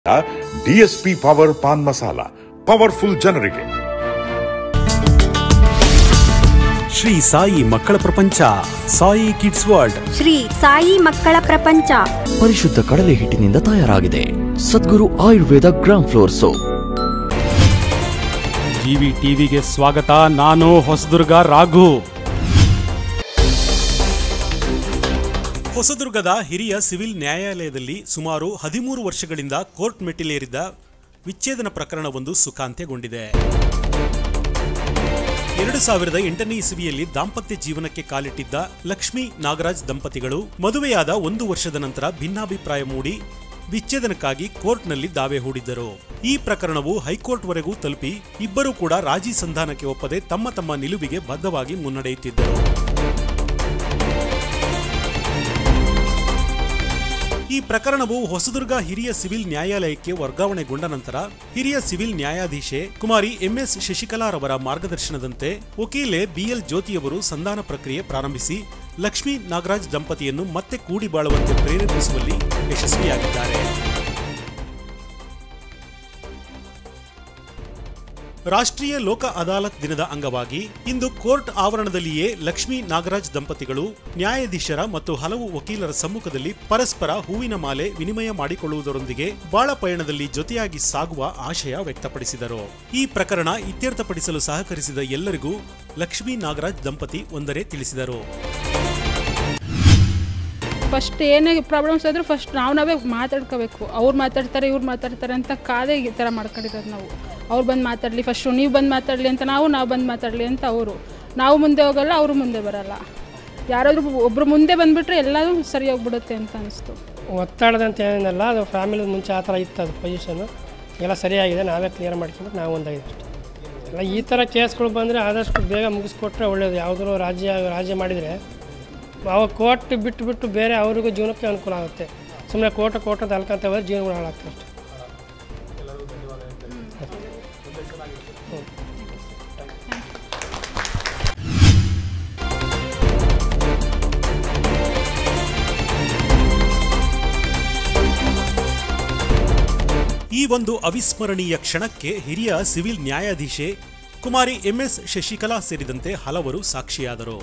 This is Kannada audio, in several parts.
DSP power pan masala powerful ಜನರಿಗೆ ಶ್ರೀ ಸಾಯಿ ಮಕ್ಕಳ ಪ್ರಪಂಚ ಸಾಯಿ ಕಿಡ್ಸ್ ವರ್ಲ್ಡ್ ಶ್ರೀ ಸಾಯಿ ಮಕ್ಕಳ ಪ್ರಪಂಚ ಪರಿಶುದ್ಧ ಕಡಲೆ ಹಿಟ್ಟಿನಿಂದ ತಯಾರಾಗಿದೆ Sadguru Ayurveda gram flour soap GV ಟಿವಿಗೆ ಸ್ವಾಗತ ನಾನು ಹೊಸದುರ್ಗ ರಾಘು ಹೊಸದುರ್ಗದ ಹಿರಿಯ ಸಿವಿಲ್ ನ್ಯಾಯಾಲಯದಲ್ಲಿ ಸುಮಾರು ಹದಿಮೂರು ವರ್ಷಗಳಿಂದ ಕೋರ್ಟ್ ಮೆಟ್ಟಿಲೇರಿದ್ದ ವಿಚ್ಛೇದನ ಪ್ರಕರಣವೊಂದು ಸುಖಾಂತ್ಯಗೊಂಡಿದೆ ಎರಡು ಸಾವಿರದ ಎಂಟನೇ ಇಸವಿಯಲ್ಲಿ ದಾಂಪತ್ಯ ಜೀವನಕ್ಕೆ ಕಾಲಿಟ್ಟಿದ್ದ ಲಕ್ಷ್ಮೀ ನಾಗರಾಜ್ ದಂಪತಿಗಳು ಮದುವೆಯಾದ ಒಂದು ವರ್ಷದ ನಂತರ ಭಿನ್ನಾಭಿಪ್ರಾಯ ಮೂಡಿ ವಿಚ್ಛೇದನಕ್ಕಾಗಿ ಕೋರ್ಟ್ನಲ್ಲಿ ದಾವೆ ಹೂಡಿದ್ದರು ಈ ಪ್ರಕರಣವು ಹೈಕೋರ್ಟ್ವರೆಗೂ ತಲುಪಿ ಇಬ್ಬರೂ ಕೂಡ ರಾಜಿ ಸಂಧಾನಕ್ಕೆ ಒಪ್ಪದೆ ತಮ್ಮ ತಮ್ಮ ನಿಲುವಿಗೆ ಬದ್ಧವಾಗಿ ಮುನ್ನಡೆಯುತ್ತಿದ್ದರು ಈ ಪ್ರಕರಣವು ಹೊಸದುರ್ಗ ಹಿರಿಯ ಸಿವಿಲ್ ನ್ಯಾಯಾಲಯಕ್ಕೆ ವರ್ಗಾವಣೆಗೊಂಡ ನಂತರ ಹಿರಿಯ ಸಿವಿಲ್ ನ್ಯಾಯಾಧೀಶೆ ಕುಮಾರಿ ಎಂಎಸ್ ಶಶಿಕಲಾರವರ ಮಾರ್ಗದರ್ಶನದಂತೆ ವಕೀಲೆ ಬಿಎಲ್ ಜ್ಯೋತಿಯವರು ಸಂಧಾನ ಪ್ರಕ್ರಿಯೆ ಪ್ರಾರಂಭಿಸಿ ಲಕ್ಷ್ಮೀ ನಾಗರಾಜ್ ದಂಪತಿಯನ್ನು ಮತ್ತೆ ಕೂಡಿ ಬಾಳುವಂತೆ ಪ್ರೇರೇಪಿಸುವಲ್ಲಿ ಯಶಸ್ವಿಯಾಗಿದ್ದಾರೆ ರಾಷ್ಟ್ರೀಯ ಲೋಕ ಅದಾಲತ್ ದಿನದ ಅಂಗವಾಗಿ ಇಂದು ಕೋರ್ಟ್ ಆವರಣದಲ್ಲಿಯೇ ಲಕ್ಷ್ಮೀ ನಾಗರಾಜ್ ದಂಪತಿಗಳು ನ್ಯಾಯಾಧೀಶರ ಮತ್ತು ಹಲವು ವಕೀಲರ ಸಮ್ಮುಖದಲ್ಲಿ ಪರಸ್ಪರ ಹೂವಿನ ಮಾಲೆ ವಿನಿಮಯ ಮಾಡಿಕೊಳ್ಳುವುದರೊಂದಿಗೆ ಬಾಳ ಪಯಣದಲ್ಲಿ ಜೊತೆಯಾಗಿ ಸಾಗುವ ಆಶಯ ವ್ಯಕ್ತಪಡಿಸಿದರು ಈ ಪ್ರಕರಣ ಇತ್ಯರ್ಥಪಡಿಸಲು ಸಹಕರಿಸಿದ ಎಲ್ಲರಿಗೂ ಲಕ್ಷ್ಮೀ ನಾಗರಾಜ್ ದಂಪತಿ ಒಂದರೇ ತಿಳಿಸಿದರು ಫಸ್ಟ್ ಏನೇ ಪ್ರಾಬ್ಲಮ್ಸ್ ಆದರೂ ಫಸ್ಟ್ ನಾವು ನಾವೇ ಮಾತಾಡ್ಕೋಬೇಕು ಅವ್ರು ಮಾತಾಡ್ತಾರೆ ಇವ್ರು ಮಾತಾಡ್ತಾರೆ ಅಂತ ಕಾದೇ ಈ ಥರ ಮಾಡ್ಕೊಂಡಿರೋದು ನಾವು ಅವ್ರು ಬಂದು ಮಾತಾಡಲಿ ಫಸ್ಟು ನೀವು ಬಂದು ಮಾತಾಡಲಿ ಅಂತ ನಾವು ನಾವು ಬಂದು ಮಾತಾಡಲಿ ಅಂತ ಅವರು ನಾವು ಮುಂದೆ ಹೋಗಲ್ಲ ಅವರು ಮುಂದೆ ಬರಲ್ಲ ಯಾರಾದರೂ ಒಬ್ಬರು ಮುಂದೆ ಬಂದುಬಿಟ್ರೆ ಎಲ್ಲದೂ ಸರಿ ಹೋಗ್ಬಿಡುತ್ತೆ ಅಂತ ಅನಿಸ್ತು ಒತ್ತಡದಂತ ಏನಿಲ್ಲ ಅದು ಫ್ಯಾಮಿಲಿ ಮುಂಚೆ ಆ ಥರ ಇತ್ತು ಅದು ಪೊಸಿಷನ್ನು ಎಲ್ಲ ಸರಿಯಾಗಿದೆ ನಾವೇ ಕ್ಲಿಯರ್ ಮಾಡ್ಕೊಂಡು ನಾವು ಒಂದಾಗಿದೆ ಅಷ್ಟೇ ಎಲ್ಲ ಈ ಥರ ಕೇಸ್ಗಳು ಬಂದರೆ ಆದಷ್ಟು ಬೇಗ ಮುಗಿಸ್ಕೊಟ್ರೆ ಒಳ್ಳೆಯದು ಯಾವುದೋ ರಾಜ್ಯ ರಾಜ್ಯ ಮಾಡಿದರೆ ಅವಾಗ ಕೋರ್ಟ್ ಬಿಟ್ಟು ಬಿಟ್ಟು ಬೇರೆ ಅವ್ರಿಗೂ ಜೀವನಕ್ಕೆ ಅನುಕೂಲ ಆಗುತ್ತೆ ಸುಮ್ಮನೆ ಕೋಟ ಕೋಟ ಅಲ್ಕೊಂತ ಹೋದ್ರೆ ಜೀವನಗಳು ಹಾಳಾಗ್ತವೆ ಅಷ್ಟೇ ಈ ಒಂದು ಅವಿಸ್ಮರಣೀಯ ಕ್ಷಣಕ್ಕೆ ಹಿರಿಯ ಸಿವಿಲ್ ನ್ಯಾಯಾಧೀಶೆ ಕುಮಾರಿ ಎಂಎಸ್ ಶಶಿಕಲಾ ಸೇರಿದಂತೆ ಹಲವರು ಸಾಕ್ಷಿಯಾದರು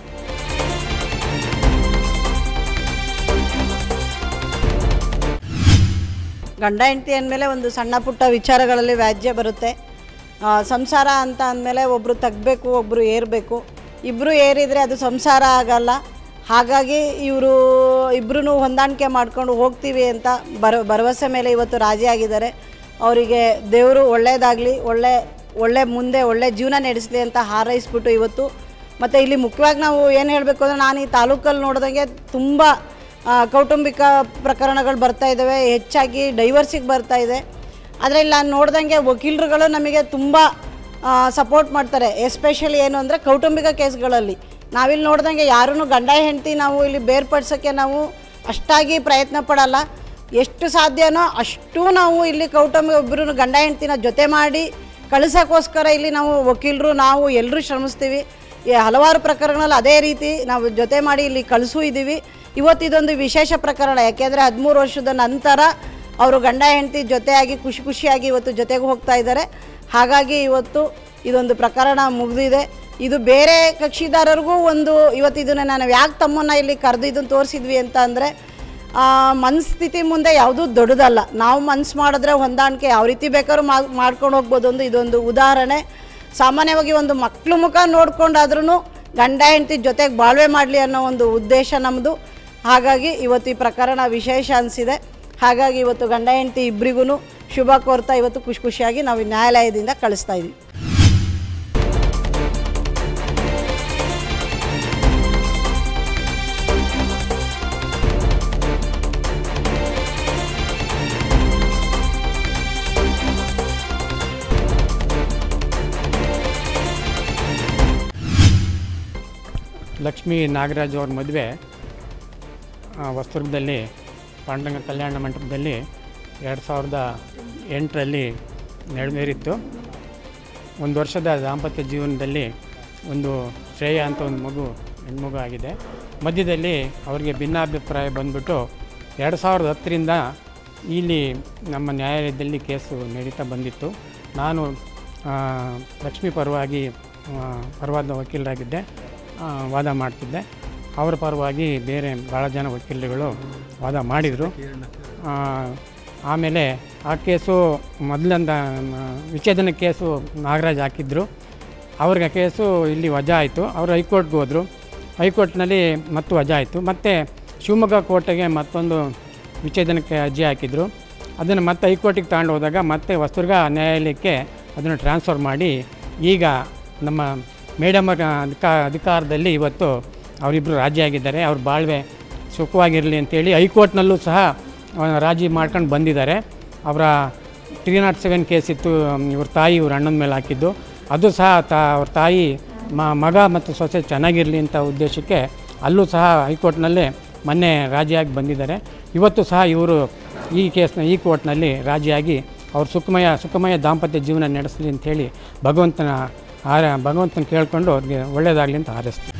ಗಂಡ ಹೆಂಡತಿ ಅಂದಮೇಲೆ ಒಂದು ಸಣ್ಣ ಪುಟ್ಟ ವಿಚಾರಗಳಲ್ಲಿ ವ್ಯಾಜ್ಯ ಬರುತ್ತೆ ಆ, ಸಂಸಾರ ಅಂತ ಅಂದಮೇಲೆ ಒಬ್ಬರು ತಗ್ಬೇಕು ಒಬ್ಬರು ಏರಬೇಕು ಇಬ್ಬರು ಏರಿದರೆ ಅದು ಸಂಸಾರ ಆಗಲ್ಲ ಹಾಗಾಗಿ ಇವರು ಇಬ್ಬರೂ ಹೊಂದಾಣಿಕೆ ಮಾಡ್ಕೊಂಡು ಹೋಗ್ತೀವಿ ಅಂತ ಭರ ಭರವಸೆ ಮೇಲೆ ಇವತ್ತು ರಾಜಿ ಆಗಿದ್ದಾರೆ ಅವರಿಗೆ ದೇವರು ಒಳ್ಳೆಯದಾಗಲಿ ಒಳ್ಳೆ ಒಳ್ಳೆ ಮುಂದೆ ಒಳ್ಳೆ ಜೀವನ ನಡೆಸಲಿ ಅಂತ ಹಾರೈಸ್ಬಿಟ್ಟು ಇವತ್ತು ಮತ್ತು ಇಲ್ಲಿ ಮುಖ್ಯವಾಗಿ ನಾವು ಏನು ಹೇಳಬೇಕು ಅಂದರೆ ನಾನು ಈ ತಾಲೂಕಲ್ಲಿ ನೋಡಿದಂಗೆ ತುಂಬ ಆ, ಕೌಟುಂಬಿಕ ಪ್ರಕರಣಗಳು ಬರ್ತಾ ಇದ್ದಾವೆ ಹೆಚ್ಚಾಗಿ ಡೈವರ್ಸಿಗೆ ಬರ್ತಾ ಇದೆ ಆದರೆ ಇಲ್ಲಿ ನಾನು ನೋಡ್ದಂಗೆ ವಕೀಲರುಗಳು ನಮಗೆ ತುಂಬ ಸಪೋರ್ಟ್ ಮಾಡ್ತಾರೆ ಎಸ್ಪೆಷಲಿ ಏನು ಅಂದರೆ ಕೌಟುಂಬಿಕ ಕೇಸ್ಗಳಲ್ಲಿ ನಾವಿಲ್ಲಿ ನೋಡ್ದಂಗೆ ಯಾರೂ ಗಂಡ ಹೆಂಡತಿ ನಾವು ಇಲ್ಲಿ ಬೇರ್ಪಡಿಸೋಕ್ಕೆ ನಾವು ಅಷ್ಟಾಗಿ ಪ್ರಯತ್ನ ಪಡಲ್ಲ ಎಷ್ಟು ಸಾಧ್ಯನೋ ಅಷ್ಟು ನಾವು ಇಲ್ಲಿ ಕೌಟುಂಬಿಕ ಒಬ್ಬರು ಗಂಡ ಹೆಂಡ್ತಿನ ಜೊತೆ ಮಾಡಿ ಕಳಿಸೋಕ್ಕೋಸ್ಕರ ಇಲ್ಲಿ ನಾವು ವಕೀಲರು ನಾವು ಎಲ್ಲರೂ ಶ್ರಮಿಸ್ತೀವಿ ಈ ಹಲವಾರು ಪ್ರಕರಣಗಳಲ್ಲಿ ಅದೇ ರೀತಿ ನಾವು ಜೊತೆ ಮಾಡಿ ಇಲ್ಲಿ ಕಳಿಸೂ ಇದ್ದೀವಿ ಇವತ್ತು ಇದೊಂದು ವಿಶೇಷ ಪ್ರಕರಣ ಯಾಕೆಂದರೆ ಹದಿಮೂರು ವರ್ಷದ ನಂತರ ಅವರು ಗಂಡ ಹೆಂಡತಿ ಜೊತೆಯಾಗಿ ಖುಷಿ ಖುಷಿಯಾಗಿ ಇವತ್ತು ಜೊತೆಗೆ ಹೋಗ್ತಾ ಇದ್ದಾರೆ ಹಾಗಾಗಿ ಇವತ್ತು ಇದೊಂದು ಪ್ರಕರಣ ಮುಗಿದಿದೆ ಇದು ಬೇರೆ ಕಕ್ಷಿದಾರರಿಗೂ ಒಂದು ಇವತ್ತು ಇದನ್ನು ನಾನು ಯಾಕೆ ತಮ್ಮನ್ನು ಇಲ್ಲಿ ಕರೆದು ಇದನ್ನು ತೋರಿಸಿದ್ವಿ ಅಂತ ಅಂದರೆ ಮನಸ್ಥಿತಿ ಮುಂದೆ ಯಾವುದೂ ದೊಡ್ಡದಲ್ಲ ನಾವು ಮನ್ಸು ಮಾಡಿದ್ರೆ ಹೊಂದಾಣಿಕೆ ಯಾವ ರೀತಿ ಬೇಕಾದ್ರೂ ಮಾ- ಮಾಡ್ಕೊಂಡು ಹೋಗ್ಬೋದು ಒಂದು ಇದೊಂದು ಉದಾಹರಣೆ ಸಾಮಾನ್ಯವಾಗಿ ಒಂದು ಮಕ್ಳು ಮುಖ ನೋಡ್ಕೊಂಡಾದ್ರೂ ಗಂಡ ಹೆಂಡತಿ ಜೊತೆಗೆ ಬಾಳ್ವೆ ಮಾಡಲಿ ಅನ್ನೋ ಒಂದು ಉದ್ದೇಶ ನಮ್ಮದು ಹಾಗಾಗಿ ಇವತ್ತು ಈ ಪ್ರಕರಣ ವಿಶೇಷ ಅನಿಸಿದೆ ಹಾಗಾಗಿ ಇವತ್ತು ಗಂಡ ಹೆಂಡತಿ ಇಬ್ಬರಿಗೂ ಶುಭ ಕೋರ್ತಾ ಇವತ್ತು ಖುಷಿ ಖುಷಿಯಾಗಿ ನಾವು ಈ ನ್ಯಾಯಾಲಯದಿಂದ ಕಳಿಸ್ತಾ ಇದ್ದೀವಿ ಲಕ್ಷ್ಮೀ ನಾಗರಾಜ್ ಅವ್ರ ಮದುವೆ ಹೊಸದುರ್ಗದಲ್ಲಿ ಪಾಂಡುರಂಗ ಕಲ್ಯಾಣ ಮಂಟಪದಲ್ಲಿ ಎರಡು ಸಾವಿರದ ಎಂಟರಲ್ಲಿ ನೆರವೇರಿತ್ತು ಒಂದು ವರ್ಷದ ದಾಂಪತ್ಯ ಜೀವನದಲ್ಲಿ ಒಂದು ಶ್ರೇಯ ಅಂತ ಒಂದು ಮಗು ಹೆಣ್ಮಗು ಆಗಿದೆ ಮಧ್ಯದಲ್ಲಿ ಅವರಿಗೆ ಭಿನ್ನಾಭಿಪ್ರಾಯ ಬಂದ್ಬಿಟ್ಟು ಎರಡು ಸಾವಿರದ ಹತ್ತರಿಂದ ಇಲ್ಲಿ ನಮ್ಮ ನ್ಯಾಯಾಲಯದಲ್ಲಿ ಕೇಸು ನಡೀತಾ ಬಂದಿತ್ತು ನಾನು ಆ, ಲಕ್ಷ್ಮಿ ಪರವಾಗಿ ಆ, ಪರವಾದ ವಕೀಲರಾಗಿದ್ದೆ ಆ, ವಾದ ಮಾಡ್ತಿದ್ದೆ ಅವರ ಪರವಾಗಿ ಬೇರೆ ಭಾಳ ಜನ ವಕೀಲರುಗಳು ವಾದ ಮಾಡಿದರು ಆಮೇಲೆ ಆ ಕೇಸು ಮೊದಲಿಂದ ವಿಚ್ಛೇದನ ಕೇಸು ನಾಗರಾಜ್ ಹಾಕಿದ್ರು ಅವ್ರಿಗೆ ಕೇಸು ಇಲ್ಲಿ ವಜಾ ಆಯಿತು ಅವರು ಹೈಕೋರ್ಟ್ಗೆ ಹೋದರು ಹೈಕೋರ್ಟ್ನಲ್ಲಿ ಮತ್ತು ವಜಾ ಆಯಿತು ಮತ್ತು ಶಿವಮೊಗ್ಗ ಕೋರ್ಟಿಗೆ ಮತ್ತೊಂದು ವಿಚ್ಛೇದನಕ್ಕೆ ಅರ್ಜಿ ಹಾಕಿದರು ಅದನ್ನು ಮತ್ತೆ ಹೈಕೋರ್ಟಿಗೆ ತಗೊಂಡು ಹೋದಾಗ ಮತ್ತೆ ಹೊಸದುರ್ಗ ನ್ಯಾಯಾಲಯಕ್ಕೆ ಅದನ್ನು ಟ್ರಾನ್ಸ್ಫರ್ ಮಾಡಿ ಈಗ ನಮ್ಮ ಮೇಡಮ್ ಅಧಿಕಾ ಅಧಿಕಾರದಲ್ಲಿ ಇವತ್ತು ಅವರಿಬ್ಬರು ರಾಜಿ ಆಗಿದ್ದಾರೆ ಅವ್ರ ಬಾಳ್ವೆ ಸುಖವಾಗಿರಲಿ ಅಂತೇಳಿ ಹೈಕೋರ್ಟ್ನಲ್ಲೂ ಸಹ ಆ, ರಾಜಿ ಮಾಡ್ಕೊಂಡು ಬಂದಿದ್ದಾರೆ ಅವರ ತ್ರೀ ನಾಟ್ ಸೆವೆನ್ ಕೇಸ್ ಇತ್ತು ಇವ್ರ ತಾಯಿ ಇವ್ರ ಅಣ್ಣನ ಮೇಲೆ ಹಾಕಿದ್ದು ಅದು ಸಹ ತಾ ಅವ್ರ ತಾಯಿ ಮ ಮಗ ಮತ್ತು ಸೊಸೆ ಚೆನ್ನಾಗಿರಲಿ ಅಂತ ಉದ್ದೇಶಕ್ಕೆ ಅಲ್ಲೂ ಸಹ ಹೈಕೋರ್ಟ್ನಲ್ಲೇ ಮೊನ್ನೆ ರಾಜಿಯಾಗಿ ಬಂದಿದ್ದಾರೆ ಇವತ್ತು ಸಹ ಇವರು ಈ ಕೇಸ್ನ ಈ ಕೋರ್ಟ್ನಲ್ಲಿ ರಾಜಿಯಾಗಿ ಅವ್ರು ಸುಖಮಯ ಸುಖಮಯ ದಾಂಪತ್ಯ ಜೀವನ ನಡೆಸಲಿ ಅಂಥೇಳಿ ಭಗವಂತನ ಆರ ಭಗವಂತನ ಕೇಳ್ಕೊಂಡು ಅವ್ರಿಗೆ ಒಳ್ಳೆಯದಾಗಲಿ ಅಂತ ಹಾರೈಸ್ತೀನಿ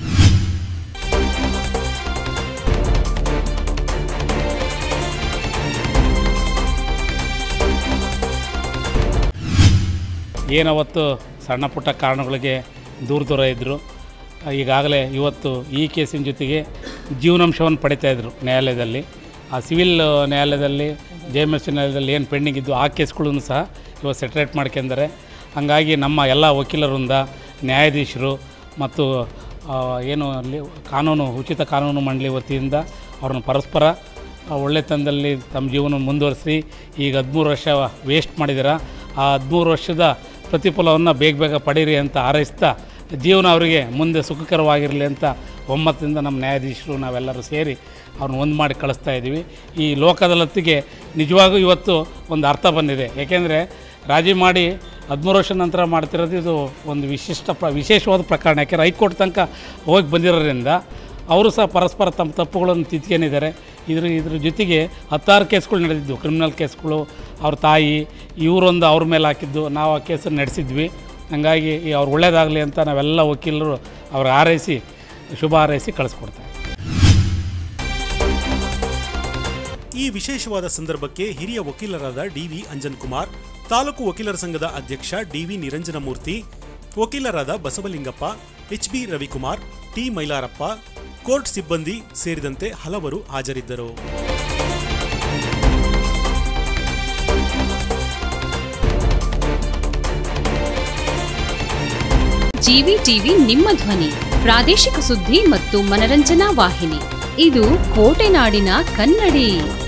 ಏನವತ್ತು ಸಣ್ಣ ಪುಟ್ಟ ಕಾರಣಗಳಿಗೆ ದೂರ ದೂರ ಇದ್ದರು ಈಗಾಗಲೇ ಇವತ್ತು ಈ ಕೇಸಿನ ಜೊತೆಗೆ ಜೀವನಾಂಶವನ್ನು ಪಡಿತಾ ಇದ್ದರು ನ್ಯಾಯಾಲಯದಲ್ಲಿ ಆ ಸಿವಿಲ್ ನ್ಯಾಯಾಲಯದಲ್ಲಿ ಜೆ ಎಮ್ ಎಸ್ ನ್ಯಾಯಾಲಯದಲ್ಲಿ ಏನು ಪೆಂಡಿಂಗ್ ಇದ್ದು ಆ ಕೇಸ್ಗಳನ್ನು ಸಹ ಇವತ್ತು ಸೆಟ್ರೇಟ್ ಮಾಡ್ಕೊಂಡಿದ್ದಾರೆ ಹಾಗಾಗಿ ನಮ್ಮ ಎಲ್ಲ ವಕೀಲರಿಂದ ನ್ಯಾಯಾಧೀಶರು ಮತ್ತು ಆ, ಏನು ಅಲ್ಲಿ ಕಾನೂನು ಉಚಿತ ಕಾನೂನು ಮಂಡಳಿ ವತಿಯಿಂದ ಅವ್ರನ್ನ ಪರಸ್ಪರ ಆ ಒಳ್ಳೆತನದಲ್ಲಿ ತಮ್ಮ ಜೀವನ ಮುಂದುವರಿಸಿ ಈಗ ಹದಿಮೂರು ವರ್ಷ ವೇಸ್ಟ್ ಮಾಡಿದ್ದೀರ ಆ ಹದಿಮೂರು ವರ್ಷದ ಪ್ರತಿಫಲವನ್ನು ಬೇಗ ಬೇಗ ಪಡೀರಿ ಅಂತ ಹಾರೈಸ್ತಾ ಜೀವನ ಅವರಿಗೆ ಮುಂದೆ ಸುಖಕರವಾಗಿರಲಿ ಅಂತ ಒಮ್ಮತದಿಂದ ನಮ್ಮ ನ್ಯಾಯಾಧೀಶರು ನಾವೆಲ್ಲರೂ ಸೇರಿ ಅವ್ರನ್ನ ಒಂದು ಮಾಡಿ ಕಳಿಸ್ತಾ ಇದ್ದೀವಿ ಈ ಲೋಕದಲ್ಲತ್ತಿಗೆ ನಿಜವಾಗೂ ಇವತ್ತು ಒಂದು ಅರ್ಥ ಬಂದಿದೆ ಏಕೆಂದರೆ ರಾಜಿ ಮಾಡಿ ಹದಿಮೂರು ವರ್ಷ ನಂತರ ಮಾಡ್ತಿರೋದು ಇದು ಒಂದು ವಿಶಿಷ್ಟ ಪ್ರ ವಿಶೇಷವಾದ ಪ್ರಕರಣ ಯಾಕೆಂದರೆ ಹೈಕೋರ್ಟ್ ತನಕ ಹೋಗಿ ಬಂದಿರೋದ್ರಿಂದ ಅವರು ಸಹ ಪರಸ್ಪರ ತಮ್ಮ ತಪ್ಪುಗಳನ್ನು ತಿದ್ಕೊಂಡಿದ್ದಾರೆ ಇದ್ರ ಇದ್ರ ಜೊತೆಗೆ ಹತ್ತಾರು ಕೇಸ್ಗಳು ನಡೆದಿದ್ದು ಕ್ರಿಮಿನಲ್ ಕೇಸ್ಗಳು ಅವ್ರ ತಾಯಿ ಇವರೊಂದು ಅವ್ರ ಮೇಲೆ ಹಾಕಿದ್ದು ನಾವು ಆ ಕೇಸನ್ನು ನಡೆಸಿದ್ವಿ ಹಾಗಾಗಿ ಈ ಅವ್ರು ಒಳ್ಳೇದಾಗಲಿ ಅಂತ ನಾವೆಲ್ಲ ವಕೀಲರು ಅವ್ರ ಹಾರೈಸಿ ಶುಭ ಹಾರೈಸಿ ಕಳಿಸ್ಕೊಡ್ತಾರೆ ಈ ವಿಶೇಷವಾದ ಸಂದರ್ಭಕ್ಕೆ ಹಿರಿಯ ವಕೀಲರಾದ ಡಿವಿ ಅಂಜನ್ ಕುಮಾರ್ ತಾಲೂಕು ವಕೀಲರ ಸಂಘದ ಅಧ್ಯಕ್ಷ ಡಿವಿ ನಿರಂಜನಮೂರ್ತಿ ವಕೀಲರಾದ Basavalingappa H B Ravikumar T Mailarappa court ಸಿಬ್ಬಂದಿ ಸೇರಿದಂತೆ ಹಲವರು ಹಾಜರಿದ್ದರು ಜಿವಿ ಟಿವಿ ನಿಮ್ಮ ಧ್ವನಿ ಪ್ರಾದೇಶಿಕ ಸುದ್ದಿ ಮತ್ತು ಮನರಂಜನಾ ವಾಹಿನಿ ಇದು ಕೋಟೆನಾಡಿನ ಕನ್ನಡಿ